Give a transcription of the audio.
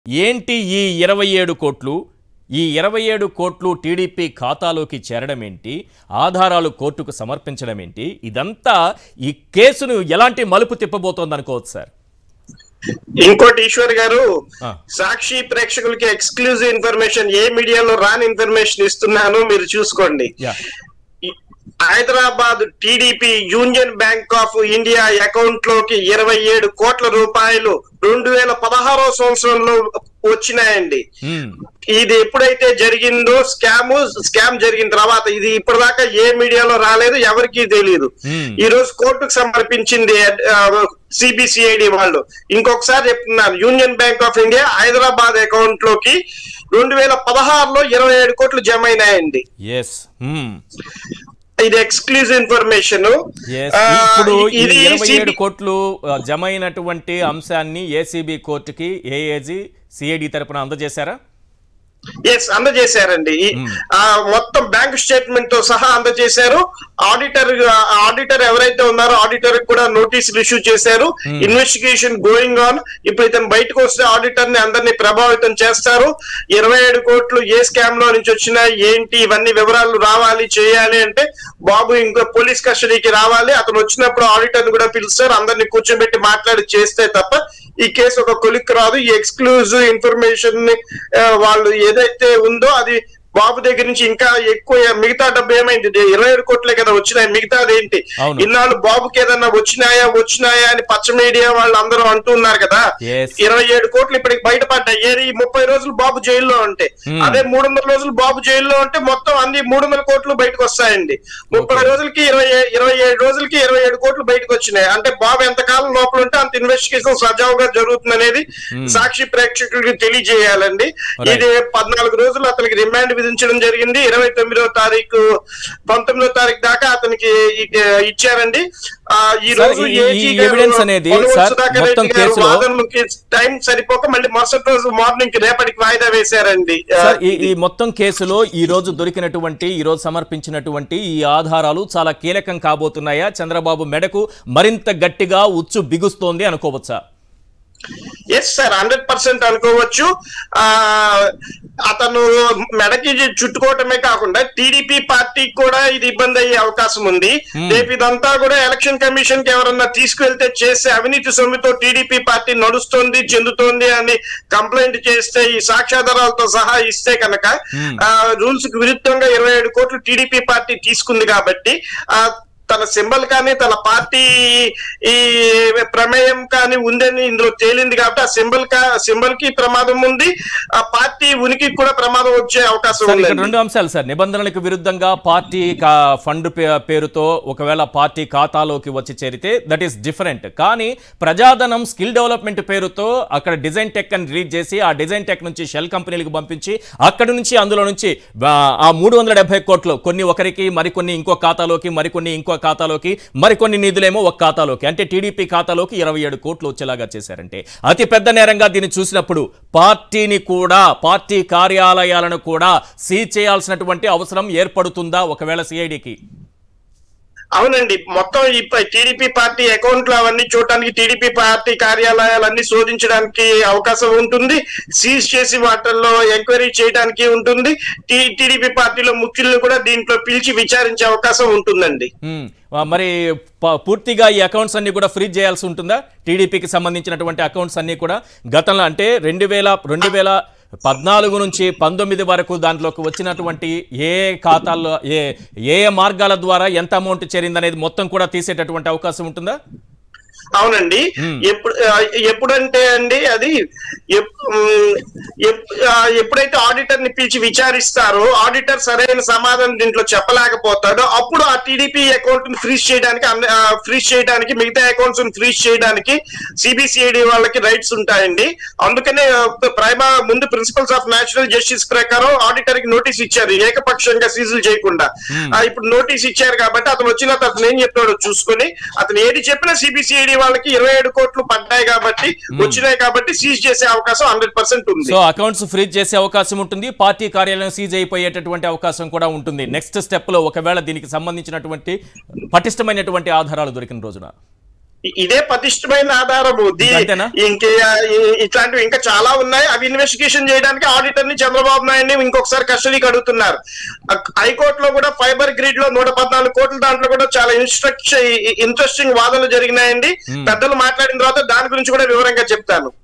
ఏంటి ఈ ఇరవై ఏడు కోట్లు ఈ ఇరవై ఏడు కోట్లు టీడీపీ ఖాతాలోకి చేరడం ఏంటి ఆధారాలు కోర్టుకు సమర్పించడం ఏంటి ఇదంతా ఈ కేసును ఎలాంటి మలుపు తిప్పబోతోంది అనుకోవచ్చు సార్ ఇంకోటి ఈశ్వర్ గారు ఆ. సాక్షి ప్రేక్షకులకి ఎక్స్క్లూజివ్ ఇన్ఫర్మేషన్ ఏ మీడియాలో రాని ఇన్ఫర్మేషన్ ఇస్తున్నాను మీరు చూసుకోండి యా ఈ- Hyderabad TDP Union Bank of India account లోకి ఇరవై ఏడు కోట్ల రూపాయలు రెండు వేల పదహారో సంవత్సరంలో వచ్చినాయండి హ్మ్. ఇది ఎప్పుడైతే జరిగిందో స్కామ్ స్కామ్ జరిగిన తర్వాత ఇది ఇప్పటిదాకా ఏ మీడియాలో రాలేదు ఎవరికీ తెలియదు Hmm. ఈ రోజు కోర్టుకు సమర్పించింది సిబిసిఐడి వాళ్ళు ఇంకొకసారి చెప్తున్నాను Union Bank of India Hyderabad account లోకి రెండు వేల పదహారులో ఇరవై ఏడు కోట్లు జమ అయినాయండి ఎస్ హ్మ్. ఇది ఎక్స్క్లూజివ్ ఇన్ఫర్మేషన్ ఎస్ ఇప్పుడు ఈ ఇరవై ఏడు కోట్లు ఆ, జమ అయినటువంటి అంశాన్ని ఏసీబీ కోర్టుకి ఏఏజీ సిఐడి తరపున అందజేశారా ఎస్ అందజేశారండి ఈ- ఆ మొత్తం బ్యాంక్ స్టేట్మెంట్ తో సహా అందజేశారు ఆడిటర్ ఆడిటర్ ఎవరైతే ఉన్నారో ఆడిటర్ కూడా నోటీసులు ఇష్యూ చేశారు ఇన్వెస్టిగేషన్ గోయింగ్ ఆన్ ఇప్పుడు ఇతను బయటకు వస్తే ఆడిటర్ ని అందరినీ ప్రభావితం చేస్తారు ఇరవై ఏడు కోట్లు ఏ స్కామ్ లో నుంచి వచ్చినాయి ఏంటి ఇవన్నీ వివరాలు రావాలి చేయాలి అంటే బాబు ఇంకో పోలీస్ కస్టడీకి రావాలి అతను వచ్చినప్పుడు ఆడిటర్ ని కూడా పిలుస్తారు అందరినీ కూర్చోబెట్టి మాట్లాడి చేస్తే తప్ప ఈ కేసు ఒక కొలిక్ రాదు ఈ ఎక్స్క్లూజివ్ ఇన్ఫర్మేషన్ ని ఆ, వాళ్ళు ఏదైతే ఉందో అది బాబు దగ్గర నుంచి ఇంకా ఎక్కువ మిగతా డబ్బు ఏమైంది ఇరవై ఏడు కోట్లే కదా వచ్చినాయి మిగతాది ఏంటి అవును. ఇన్నాళ్ళు బాబుకి ఏదన్నా వచ్చినాయా వచ్చినాయా అని పచ్చ మీడియా వాళ్ళు అందరూ అంటున్నారు కదా Yes. ఇరవై ఏడు కోట్లు ఇప్పటికి బయటపడ్డాయి ఏది ముప్పై రోజులు బాబు జైల్లో ఉంటే Hmm. అదే మూడు వందల రోజులు బాబు జైల్లో ఉంటే మొత్తం అన్ని మూడు వందల కోట్లు బయటకు వస్తాయండి ముప్పై Okay. రోజులకి ఇరవై ఏ- ఇరవై ఏడు రోజులకి ఇరవై ఏడు కోట్లు బయటకు వచ్చినాయి అంటే బాబు ఎంతకాలం లోపల ఉంటే అంత ఇన్వెస్టిగేషన్ సజావుగా జరుగుతుంది అనేది సాక్షి ప్రేక్షకులకి తెలియజేయాలండి Right. ఇది పద్నాలుగు రోజులు అతనికి రిమాండ్ విధించడం జరిగింది ఇరవై తొమ్మిదో తారీఖు పంతొమ్మిదో తారీఖు దాకా అతనికి ఇ- ఇచ్చారండి ఆ, ఈ సార్, రోజు ఈ- ఈ ఏజీ గారు, evidence అనేది, పొన్నుగోలు సార్, సుధాకర్ మొత్తం రెడ్డి గారు కేసులో- వాదనలకి టైం సరిపోక మళ్ళీ మరుసటి రోజు మార్నింగ్ కి రేపటికి వాయిదా వేశారండి ఆ, సార్ ఈ ఈ మొత్తం కేసులో ఈ రోజు దొరికినటువంటి ఈ రోజు సమర్పించినటువంటి ఈ ఆధారాలు చాలా కీలకం కాబోతున్నాయా చంద్రబాబు మెడకు మరింత గట్టిగా ఉచ్చు బిగుస్తోంది అనుకోవచ్చా ఎస్ సార్ హండ్రెడ్ పర్సెంట్ అనుకోవచ్చు ఆ అతను మెడకి చుట్టుకోవటమే కాకుండా టీడీపీ పార్టీ కూడా ఇది ఇబ్బంది అయ్యే అవకాశం ఉంది రేపు ఇదంతా కూడా ఎలక్షన్ కమిషన్ కి ఎవరన్నా తీసుకువెళ్తే చేసే అవినీతి సొమ్ముతో టీడీపీ పార్టీ నడుస్తోంది చెందుతోంది అని కంప్లైంట్ చేస్తే ఈ సాక్ష్యాధారాలతో సహా ఇస్తే కనుక రూల్స్ కు విరుద్ధంగా ఇరవై ఏడు కోట్లు టీడీపీ పార్టీ తీసుకుంది కాబట్టి ఆ తన సింబల్ కానీ తన పార్టీ ఈ ప్రమేయం కానీ ఉందని ఇందులో తేలింది కాబట్టి ఆ సింబల్ కా సింబల్ కి ప్రమాదం ఉంది ఆ పార్టీ ఉనికి కూడా ప్రమాదం వచ్చే అవకాశం సార్ ఇక్కడ ఉంది రెండు అంశాలు సార్ నిబంధనలకు విరుద్ధంగా పార్టీ కా- ఫండ్ పే- పేరుతో ఒకవేళ పార్టీ ఖాతాలోకి వచ్చి చేరితే దట్ ఈస్ డిఫరెంట్ కానీ ప్రజాధనం స్కిల్ డెవలప్మెంట్ పేరుతో అక్కడ డిజైన్ టెక్ అని రిలీజ్ చేసి ఆ డిజైన్ టెక్ నుంచి షెల్ కంపెనీలకు పంపించి అక్కడి నుంచి అందులో నుంచి ఆ, ఆ మూడు వందల డెబ్బై కోట్లు కొన్ని ఒకరికి మరికొన్ని ఇంకో ఖాతాలోకి మరికొన్ని ఇంకో ఖాతాలోకి మరికొన్ని నిధులేమో ఒక ఖాతాలోకి అంటే టీడీపీ ఖాతాలోకి ఇరవై ఏడు కోట్లు వచ్చేలాగా చేశారంటే అతి పెద్ద నేరంగా దీన్ని చూసినప్పుడు పార్టీని కూడా పార్టీ కార్యాలయాలను కూడా సీజ్ చేయాల్సినటువంటి అవసరం ఏర్పడుతుందా ఒకవేళ సిఐడికి అవునండి మొత్తం ఈ టీడీపీ పార్టీ అకౌంట్లు అవన్నీ చూడటానికి టీడీపీ పార్టీ కార్యాలయాలన్నీ శోధించడానికి అవకాశం ఉంటుంది సీజ్ చేసి వాటిల్లో ఎంక్వైరీ చేయడానికి ఉంటుంది టీడీపీ పార్టీలో ముఖ్యులను కూడా దీంట్లో పిలిచి విచారించే అవకాశం ఉంటుందండి హ్మ్. ఆ, మరి ప- పూర్తిగా ఈ అకౌంట్స్ అన్ని కూడా ఫ్రీజ్ చేయాల్సి ఉంటుందా టీడీపీకి సంబంధించినటువంటి అకౌంట్స్ అన్ని కూడా గతంలో అంటే రెండు వేల రెండు వేల పద్నాలుగు నుంచి పంతొమ్మిది వరకు దాంట్లోకి వచ్చినటువంటి ఏ ఏ ఖాతాల్లో ఏ ఏ ఏ మార్గాల ద్వారా ఎంత అమౌంట్ చేరిందనేది మొత్తం కూడా తీసేటటువంటి అవకాశం ఉంటుందా అవునండి ఎప్పుడు ఆ, ఎప్పుడంటే అండి అది ఎప్- ఉమ్, ఎప్- ఆ, ఎప్పుడైతే ఆడిటర్ ని పిలిచి విచారిస్తారో ఆడిటర్ సరైన సమాధానం దీంట్లో చెప్పలేకపోతాడో అప్పుడు ఆ టీడీపీ అకౌంట్ ని ఫ్రీజ్ చేయడానికి ఫ్రీజ్ చేయడానికి మిగతా అకౌంట్స్ ని ఫ్రీజ్ చేయడానికి సిబిసిఐడి వాళ్ళకి రైట్స్ ఉంటాయండి అందుకనే ప్రైమా ముందు ప్రిన్సిపల్స్ ఆఫ్ నేచురల్ జస్టిస్ ప్రకారం ఆడిటర్ కి నోటీస్ ఇచ్చారు ఏకపక్షంగా సీజులు చేయకుండా ఆ, ఇప్పుడు నోటీస్ ఇచ్చారు కాబట్టి అతను వచ్చిన తర్వాత అతను ఏం చెప్తాడో చూసుకొని అతను ఏది చెప్పినా సిబిసిఐడి వాళ్ళకి ఇరవై ఏడు కోట్లు పడ్డాయి కాబట్టి వచ్చినాయి కాబట్టి సీజ్ చేసే అవకాశం హండ్రెడ్ పర్సెంట్ ఉంది సో అకౌంట్స్ ఫ్రీజ్ చేసే అవకాశం ఉంటుంది పార్టీ కార్యాలయం సీజ్ అయిపోయేటటువంటి అవకాశం కూడా ఉంటుంది నెక్స్ట్ స్టెప్ లో ఒకవేళ దీనికి సంబంధించినటువంటి పటిష్టమైనటువంటి ఆధారాలు దొరికిన రోజున ఇ- ఇదే పటిష్టమైన ఆధారము దీ- అంతేనా? ఇంకే ఇ- ఇట్లాంటివి ఇంకా చాలా ఉన్నాయి అవి ఇన్వెస్టిగేషన్ చేయడానికి ఆడిటర్ ని చంద్రబాబు నాయుడిని ఇంకొకసారి కస్టడీకి అడుగుతున్నారు అక్- హైకోర్టులో కూడా ఫైబర్ గ్రిడ్ లో నూట పద్నాలుగు కోట్ల దాంట్లో కూడా చాలా ఇన్స్ట్రక్షన్ ఇంట్రెస్టింగ్ వాదనలు జరిగినాయండి పెద్దలు మాట్లాడిన తర్వాత దాని గురించి కూడా వివరంగా చెప్తాను